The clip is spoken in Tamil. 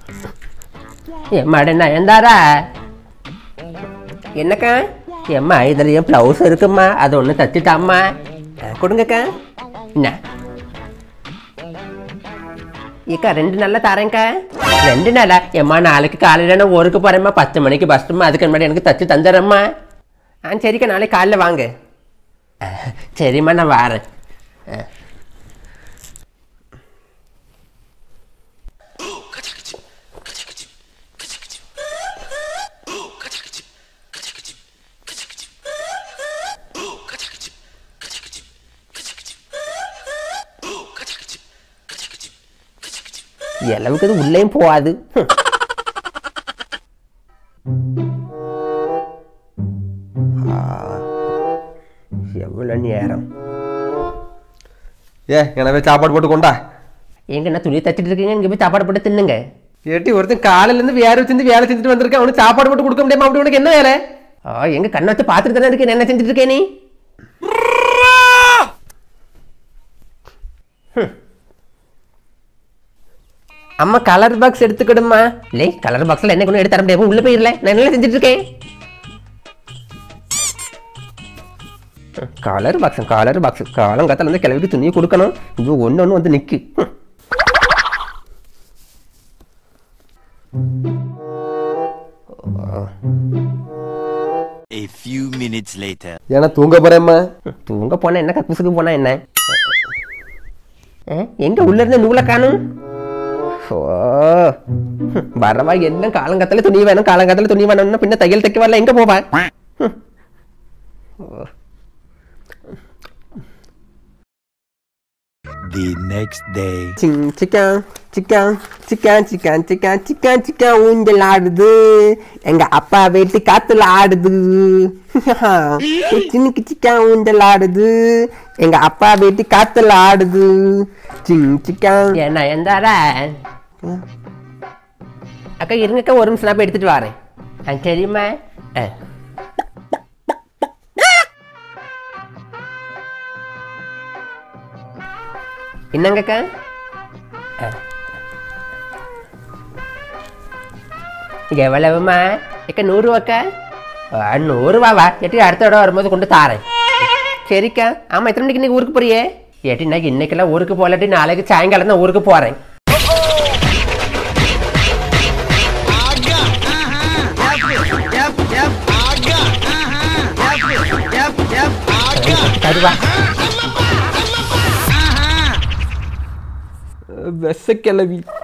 எம்மாட நயன்தாரா என்னக்கா எம்மா இதில் என் ப்ளவுஸ் இருக்கும்மா அது ஒன்று தச்சுட்டாம்மா ஆ, கொடுங்கக்கா என்ன ஏக்கா ரெண்டு நாள்ல தரேன்க்கா ரெண்டு நாளா எம்மா நாளைக்கு காலையில் நான் ஊருக்கு போகிறேம்மா பத்து மணிக்கு பஸ்ட்டுமா அதுக்கு முன்னாடி எனக்கு தச்சு தந்துடுறேம்மா ஆ சரிக்கா நாளைக்கு காலைல வாங்க ஆ, சரிம்மா நான் வரேன் ஆ அளவுக்கு அது உள்ளேயும் போகாது ஹம். ஆ, எவ்வளோ நேரம் ஏ எனவே சாப்பாடு போட்டு கொண்டா எங்க நான் துணி தச்சிட்டு இருக்கீங்க இங்கே போய் சாப்பாடு போட்டு தின்னுங்க ஏட்டி ஒருத்தன் காலையில இருந்து வேற வச்சிருந்து வேலை செஞ்சுட்டு வந்திருக்கேன் அவனுக்கு சாப்பாடு போட்டு கொடுக்க முடியாம அப்படி உனக்கு என்ன வேலை ஆ எங்க கண்ணை வச்சு பார்த்துட்டு தானே இருக்கேன் என்ன செஞ்சுட்டு இருக்கே நீ ஹம். அம்மா கலர் பாக்ஸ் எடுத்துக்கிடுமா இல்லை கலர் பாக்ஸ்ல என்ன கொண்டு எடுத்து தர முடியாது உள்ள போயிடல நான் என்ன செஞ்சுட்டு இருக்கேன் கலர் பாக்ஸ் கலர் பாக்ஸ் காலங்காத்தால வந்து கிளவிக்கு துணியை கொடுக்கணும் இது ஒன்று ஒன்று வந்து நிற்கு A few minutes later. ஏன்னா தூங்க போறேம்மா தூங்க போனா என்ன கக்கூசுக்கு போனா என்ன அஹ், எங்க உள்ள இருந்த நூலை காணும் ஓ ஹம், வரவா எல்லாம் காலங்காத்தால துணி வேணும் காலங்காத்தால துணி வேணும்னா பின்ன தையல் தைக்க வரல எங்க போவா ஹம். ஓ. The next day. சிங் chicken chicken chicken chicken chicken chicken chicken ஊஞ்சல் ஆடுது எங்க அப்பா வெட்டி காத்துல ஆடுது சின்னுக்கு சிக்கன் ஊஞ்சல் ஆடுது எங்க அப்பா வெட்டி காத்துல ஆடுது சிங் சிக்கன் என்ன எந்தாரா அக்கா இருங்கக்கா ஒரு நிமிஷம் நான் போய் எடுத்துட்டு வரேன் ஆ சரிம்மா ஆ என்னங்கக்கா ஆ. எவ்வளவுமா ஏக்கா நூறுவாக்கா ஆ, நூறுவாவா எட்டி அடுத்த இடம் வரும்போது கொண்டு தாரேன் சரிக்கா ஆமாம் எத்தனை மணிக்கு இன்னைக்கு ஊருக்கு போறியே ஏட்டி நான் இன்னைக்கெல்லாம் ஊருக்கு போகலாட்டி நாளைக்கு சாயங்காலம் தான் ஊருக்கு போகிறேன் தருவா வெச கிளவி